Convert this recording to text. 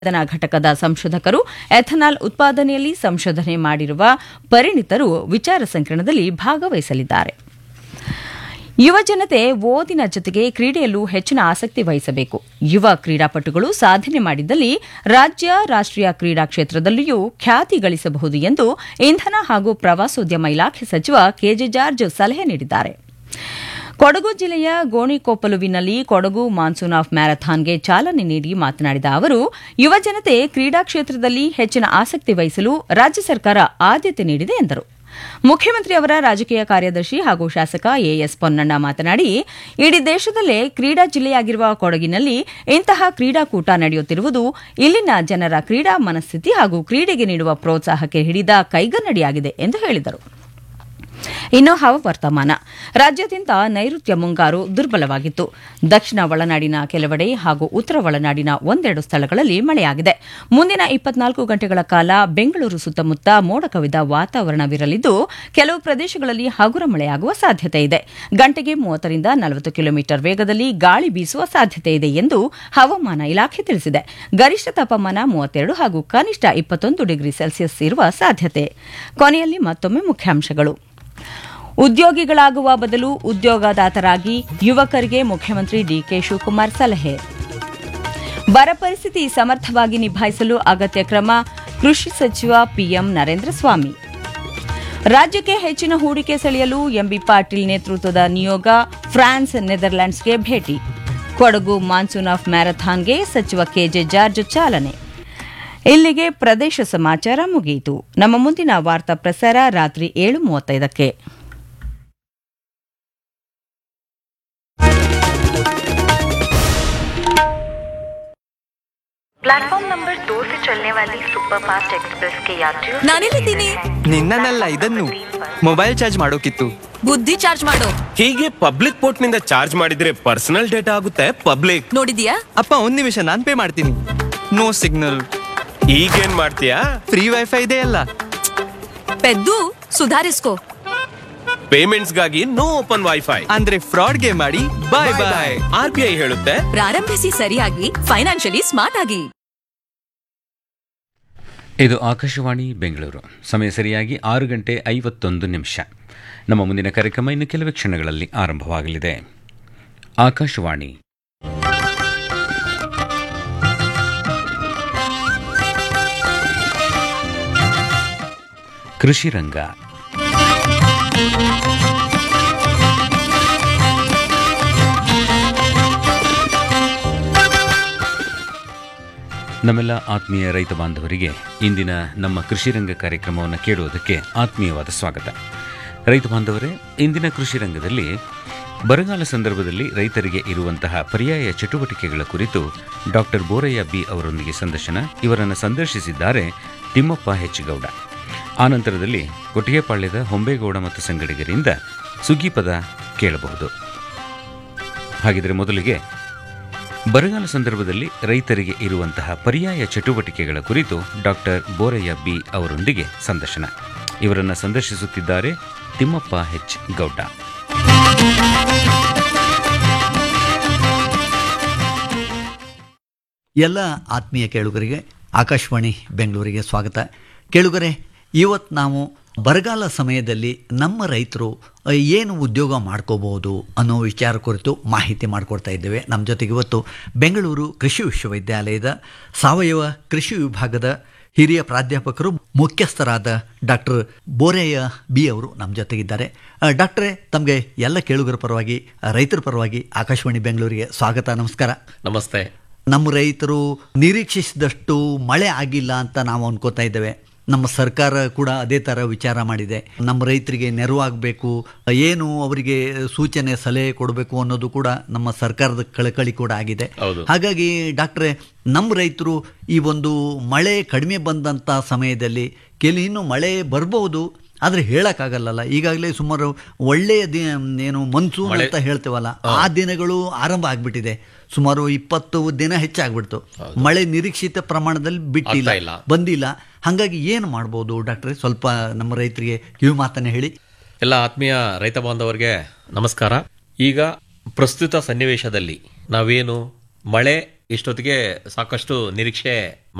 ಉತ್ಪಾದನಾ ಘಟಕದ ಸಂಶೋಧಕರು ಎಥನಾಲ್ ಉತ್ಪಾದನೆಯಲ್ಲಿ ಸಂಶೋಧನೆ ಮಾಡಿರುವ ಪರಿಣಿತರು ವಿಚಾರ ಸಂಕಿರಣದಲ್ಲಿ ಭಾಗವಹಿಸಲಿದ್ದಾರೆ ಯುವ ಜನತೆ ಓದಿನ ಜೊತೆಗೆ ಕ್ರೀಡೆಯಲ್ಲೂ ಹೆಚ್ಚಿನ ಆಸಕ್ತಿ ವಹಿಸಬೇಕು ಯುವ ಕ್ರೀಡಾಪಟುಗಳು ಸಾಧನೆ ಮಾಡಿದ್ದಲ್ಲಿ ರಾಜ್ಯ ರಾಷ್ಟ್ರೀಯ ಕ್ರೀಡಾ ಕ್ಷೇತ್ರದಲ್ಲಿಯೂ ಖ್ಯಾತಿ ಗಳಿಸಬಹುದು ಎಂದು ಇಂಧನ ಹಾಗೂ ಪ್ರವಾಸೋದ್ಯಮ ಇಲಾಖೆ ಸಚಿವ ಕೆಜೆ ಜಾರ್ಜ್ ಸಲಹೆ ನೀಡಿದ್ದಾರೆ ಕೊಡಗು ಜಿಲ್ಲೆಯ ಗೋಣಿಕೊಪ್ಪಲುವಿನಲ್ಲಿ ಕೊಡಗು ಮಾನ್ಸೂನ್ ಆಫ್ ಮ್ಯಾರಥಾನ್ಗೆ ಚಾಲನೆ ನೀಡಿ ಮಾತನಾಡಿದ ಅವರು ಯುವ ಜನತೆ ಕ್ರೀಡಾ ಕ್ಷೇತ್ರದಲ್ಲಿ ಹೆಚ್ಚಿನ ಆಸಕ್ತಿ ವಹಿಸಲು ರಾಜ್ಯ ಸರ್ಕಾರ ಆದ್ಯತೆ ನೀಡಿದೆ ಎಂದರು ಮುಖ್ಯಮಂತ್ರಿ ಅವರ ರಾಜಕೀಯ ಕಾರ್ಯದರ್ಶಿ ಹಾಗೂ ಶಾಸಕ ಎಎಸ್ ಪೊನ್ನಣ್ಣ ಮಾತನಾಡಿ ಇಡೀ ದೇಶದಲ್ಲೇ ಕ್ರೀಡಾ ಜಿಲ್ಲೆಯಾಗಿರುವ ಕೊಡಗಿನಲ್ಲಿ ಇಂತಹ ಕ್ರೀಡಾಕೂಟ ನಡೆಯುತ್ತಿರುವುದು ಇಲ್ಲಿನ ಜನರ ಕ್ರೀಡಾ ಮನಸ್ಥಿತಿ ಹಾಗೂ ಕ್ರೀಡೆಗೆ ನೀಡುವ ಪ್ರೋತ್ಸಾಹಕ್ಕೆ ಹಿಡಿದ ಕೈಗನ್ನಡಿಯಾಗಿದೆ ಎಂದು ಹೇಳಿದರು ಇನ್ನು ಹವಾವರ್ತಮಾನ ರಾಜ್ಯಾದ್ಯಂತ ನೈಋತ್ಯ ಮುಂಗಾರು ದುರ್ಬಲವಾಗಿತ್ತು ದಕ್ಷಿಣ ಒಳನಾಡಿನ ಕೆಲವೆಡೆ ಹಾಗೂ ಉತ್ತರ ಒಳನಾಡಿನ ಒಂದೆರಡು ಸ್ಥಳಗಳಲ್ಲಿ ಮಳೆಯಾಗಿದೆ ಮುಂದಿನ ಇಪ್ಪತ್ನಾಲ್ಕು ಗಂಟೆಗಳ ಕಾಲ ಬೆಂಗಳೂರು ಸುತ್ತಮುತ್ತ ಮೋಡ ಕವಿದ ವಾತಾವರಣವಿರಲಿದ್ದು ಕೆಲವು ಪ್ರದೇಶಗಳಲ್ಲಿ ಹಗುರ ಮಳೆಯಾಗುವ ಸಾಧ್ಯತೆ ಇದೆ ಗಂಟೆಗೆ ಮೂವತ್ತರಿಂದ ನಲವತ್ತು ಕಿಲೋಮೀಟರ್ ವೇಗದಲ್ಲಿ ಗಾಳಿ ಬೀಸುವ ಸಾಧ್ಯತೆ ಇದೆ ಎಂದು ಹವಾಮಾನ ಇಲಾಖೆ ತಿಳಿಸಿದೆ ಗರಿಷ್ಠ ತಾಪಮಾನ ಮೂವತ್ತೆರಡು ಹಾಗೂ ಕನಿಷ್ಠ ಇಪ್ಪತ್ತೊಂದು ಡಿಗ್ರಿ ಸೆಲ್ಸಿಯಸ್ ಇರುವ ಸಾಧ್ಯತೆ ಕೊನೆಯಲ್ಲಿ ಮತ್ತೊಮ್ಮೆ ಮುಖ್ಯಾಂಶಗಳು ಉದ್ಯೋಗಿಗಳಾಗುವ ಬದಲು ಉದ್ಯೋಗದಾತರಾಗಿ ಯುವಕರಿಗೆ ಮುಖ್ಯಮಂತ್ರಿ ಡಿಕೆ ಶಿವಕುಮಾರ್ ಸಲಹೆ ಬರ ಪರಿಸ್ಥಿತಿ ಸಮರ್ಥವಾಗಿ ನಿಭಾಯಿಸಲು ಅಗತ್ಯ ಕ್ರಮ ಕೃಷಿ ಸಚಿವ ಪಿಎಂ ನರೇಂದ್ರ ಸ್ವಾಮಿ ರಾಜ್ಯಕ್ಕೆ ಹೆಚ್ಚಿನ ಹೂಡಿಕೆ ಸೆಳೆಯಲು ಎಂಬಿ ಪಾಟೀಲ್ ನೇತೃತ್ವದ ನಿಯೋಗ ಫ್ರಾನ್ಸ್ ನೆದರ್ಲ್ಯಾಂಡ್ಸ್ಗೆ ಭೇಟಿ ಕೊಡಗು ಮಾನ್ಸೂನ್ ಆಫ್ ಮ್ಯಾರಥಾನ್ಗೆ ಸಚಿವ ಕೆಜೆ ಜಾರ್ಜ್ ಚಾಲನೆ ಇಲ್ಲಿಗೆ ಪ್ರದೇಶ ಸಮಾಚಾರ ಮುಗಿಯಿತು ನಮ್ಮ ಮುಂದಿನ ವಾರ್ತಾ ಪ್ರಸಾರ ರಾತ್ರಿ ಏಳು ಮೂವತ್ತೈದಕ್ಕೆ प्लेटफॉर्म नंबर दो से चलने वाली सुपरफास्ट एक्सप्रेस के यात्रियों से ನಾನೆಲ್ಲಿದ್ದೀನಿ ನಿನ್ನನ್ನಲ್ಲ ಇದನ್ನು ಮೊಬೈಲ್ ಚಾರ್ಜ್ ಮಾಡೋಕಿತ್ತು ಬುದ್ಧಿ ಚಾರ್ಜ್ ಮಾಡು ಹೀಗೆ ಪಬ್ಲಿಕ್ ಪೋರ್ಟ್ ನಿಂದ ಚಾರ್ಜ್ ಮಾಡಿದ್ರೆ ಪರ್ಸನಲ್ ಡೇಟಾ ಆಗುತ್ತೆ ಪಬ್ಲಿಕ್ ನೋಡಿದ್ಯಾ ಅಪ್ಪ ಒಂದ್ ನಿಮಿಷ ನಾನ್ ಪೇ ಮಾಡ್ತೀನಿ ನೋ ಸಿಗ್ನಲ್ ಈಗೇನ್ ಮಾಡ್ತೀಯಾ ಫ್ರೀ ವೈಫೈ ಇದೆ ಅಲ್ಲ ಪೆದ್ದು ಸುಧಾರಿಸ್ಕೋ ಪೇಮೆಂಟ್ಸ್ ಗಾಗಿ ನೋ ಓಪನ್ ವೈಫೈ ಅಂದ್ರೆ ಫ್ರಾಡ್ಗೆ ಮಾಡಿ bye bye R B I ಹೇಳುತ್ತೆ ಪ್ರಾರಂಭಿಸಿ ಸರಿಯಾಗಿ ಫೈನಾನ್ಷಿಯಲಿ ಸ್ಮಾರ್ಟ್ ಆಗಿ ಇದು ಆಕಾಶವಾಣಿ ಬೆಂಗಳೂರು ಸಮಯ ಸರಿಯಾಗಿ ಆರು ಗಂಟೆ ಐವತ್ತೊಂದು ನಿಮಿಷ ನಮ್ಮ ಮುಂದಿನ ಕಾರ್ಯಕ್ರಮ ಇನ್ನು ಕೆಲವೇ ಕ್ಷಣಗಳಲ್ಲಿ ಆರಂಭವಾಗಲಿದೆ ಆಕಾಶವಾಣಿ ಕೃಷಿ ರಂಗ ನಮ್ಮೆಲ್ಲ ಆತ್ಮೀಯ ರೈತ ಬಾಂಧವರಿಗೆ ಇಂದಿನ ನಮ್ಮ ಕೃಷಿ ರಂಗ ಕಾರ್ಯಕ್ರಮವನ್ನು ಕೇಳುವುದಕ್ಕೆ ಆತ್ಮೀಯವಾದ ಸ್ವಾಗತ ರೈತ ಬಾಂಧವರೇ ಇಂದಿನ ಕೃಷಿ ರಂಗದಲ್ಲಿ ಬರಗಾಲ ಸಂದರ್ಭದಲ್ಲಿ ರೈತರಿಗೆ ಇರುವಂತಹ ಪರ್ಯಾಯ ಚಟುವಟಿಕೆಗಳ ಕುರಿತು ಡಾಕ್ಟರ್ ಬೋರಯ್ಯ ಬಿ ಅವರೊಂದಿಗೆ ಸಂದರ್ಶನ ಇವರನ್ನು ಸಂದರ್ಶಿಸಿದ್ದಾರೆ ತಿಮ್ಮಪ್ಪ ಹೆಚ್ಚಗೌಡ ಆನಂತರದಲ್ಲಿ ಕೊಟ್ಟಿಗೆಪಾಳ್ಯದ ಹೊಂಬೇಗೌಡ ಮತ್ತು ಸಂಗಡಿಗರಿಂದ ಸುಗ್ಗಿಪದ ಕೇಳಬಹುದು ಹಾಗಿದ್ರೆ ಮೊದಲಿಗೆ ಬರಗಾಲ ಸಂದರ್ಭದಲ್ಲಿ ರೈತರಿಗೆ ಇರುವಂತಹ ಪರ್ಯಾಯ ಚಟುವಟಿಕೆಗಳ ಕುರಿತು ಡಾಕ್ಟರ್ ಬೋರಯ್ಯ ಬಿ ಅವರೊಂದಿಗೆ ಸಂದರ್ಶನ ಇವರನ್ನು ಸಂದರ್ಶಿಸುತ್ತಿದ್ದಾರೆ ತಿಮ್ಮಪ್ಪ ಹೆಚ್ ಗೌಡ ಎಲ್ಲ ಆತ್ಮೀಯ ಕೇಳುಗರಿಗೆ ಆಕಾಶವಾಣಿ ಬೆಂಗಳೂರಿಗೆ ಸ್ವಾಗತ ಕೇಳುಗರೆ ಇವತ್ತು ನಾವು ಬರಗಾಲ ಸಮಯದಲ್ಲಿ ನಮ್ಮ ರೈತರು ಅ, ಏನು ಉದ್ಯೋಗ ಮಾಡ್ಕೋಬಹುದು ಅನ್ನೋ ವಿಚಾರ ಕುರಿತು ಮಾಹಿತಿ ಮಾಡಿಕೊಡ್ತಾ ಇದ್ದೇವೆ ನಮ್ಮ ಜೊತೆಗೆ ಇವತ್ತು ಬೆಂಗಳೂರು ಕೃಷಿ ವಿಶ್ವವಿದ್ಯಾಲಯದ ಸಾವಯವ ಕೃಷಿ ವಿಭಾಗದ ಹಿರಿಯ ಪ್ರಾಧ್ಯಾಪಕರು ಮುಖ್ಯಸ್ಥರಾದ ಡಾಕ್ಟರ್ ಬೋರೆಯ ಬಿ ಅವರು ನಮ್ಮ ಜೊತೆಗಿದ್ದಾರೆ ಅ, ಡಾಕ್ಟ್ರೇ ತಮಗೆ ಎಲ್ಲ ಕೇಳುಗರ ಪರವಾಗಿ ಅ, ರೈತರ ಪರವಾಗಿ ಆಕಾಶವಾಣಿ ಬೆಂಗಳೂರಿಗೆ ಸ್ವಾಗತ ನಮಸ್ಕಾರ ನಮಸ್ತೆ ನಮ್ಮ ರೈತರು ನಿರೀಕ್ಷಿಸಿದಷ್ಟು ಮಳೆ ಆಗಿಲ್ಲ ಅಂತ ನಾವು ಅನ್ಕೋತಾ ಇದ್ದೇವೆ ನಮ್ಮ ಸರ್ಕಾರ ಕೂಡ ಅದೇ ಥರ ವಿಚಾರ ಮಾಡಿದೆ ನಮ್ಮ ರೈತರಿಗೆ ನೆರವಾಗಬೇಕು ಏನು ಅವರಿಗೆ ಸೂಚನೆ ಸಲಹೆ ಕೊಡಬೇಕು ಅನ್ನೋದು ಕೂಡ ನಮ್ಮ ಸರ್ಕಾರದ ಕಳಕಳಿ ಕೂಡ ಆಗಿದೆ ಹೌದು. ಹಾಗಾಗಿ ಡಾಕ್ಟ್ರೆ ನಮ್ಮ ರೈತರು ಈ ಒಂದು ಮಳೆ ಕಡಿಮೆ ಬಂದಂಥ ಸಮಯದಲ್ಲಿ ಕೆಲ ಇನ್ನು ಮಳೆ ಬರ್ಬೋದು ಆದರೆ ಹೇಳಕ್ಕಾಗಲ್ಲಲ್ಲ ಈಗಾಗಲೇ ಸುಮಾರು ಒಳ್ಳೆಯ ದಿ ಏನು ಮನ್ಸೂನ್ ಅಂತ ಹೇಳ್ತೇವಲ್ಲ ಆ ದಿನಗಳು ಆರಂಭ ಆಗ್ಬಿಟ್ಟಿದೆ ಸುಮಾರು ಇಪ್ಪತ್ತು ದಿನ ಹೆಚ್ಚಾಗ್ಬಿಡ್ತು ಮಳೆ ನಿರೀಕ್ಷಿತ ಪ್ರಮಾಣದಲ್ಲಿ ಬಿಟ್ಟಿಲ್ಲ ಆಗ್ತಾ ಇಲ್ಲ. ಬಂದಿಲ್ಲ ಹಾಗಾಗಿ ಏನು ಮಾಡ್ಬೋದು ಡಾಕ್ಟ್ರೆ ಸ್ವಲ್ಪ ನಮ್ಮ ರೈತರಿಗೆ ಕಿವಿ ಮಾತನ್ನ ಹೇಳಿ ಎಲ್ಲ ಆತ್ಮೀಯ ರೈತ ಬಾಂಧವರಿಗೆ ನಮಸ್ಕಾರ ಈಗ ಪ್ರಸ್ತುತ ಸನ್ನಿವೇಶದಲ್ಲಿ ನಾವೇನು ಮಳೆ ಇಷ್ಟೊತ್ತಿಗೆ ಸಾಕಷ್ಟು ನಿರೀಕ್ಷೆ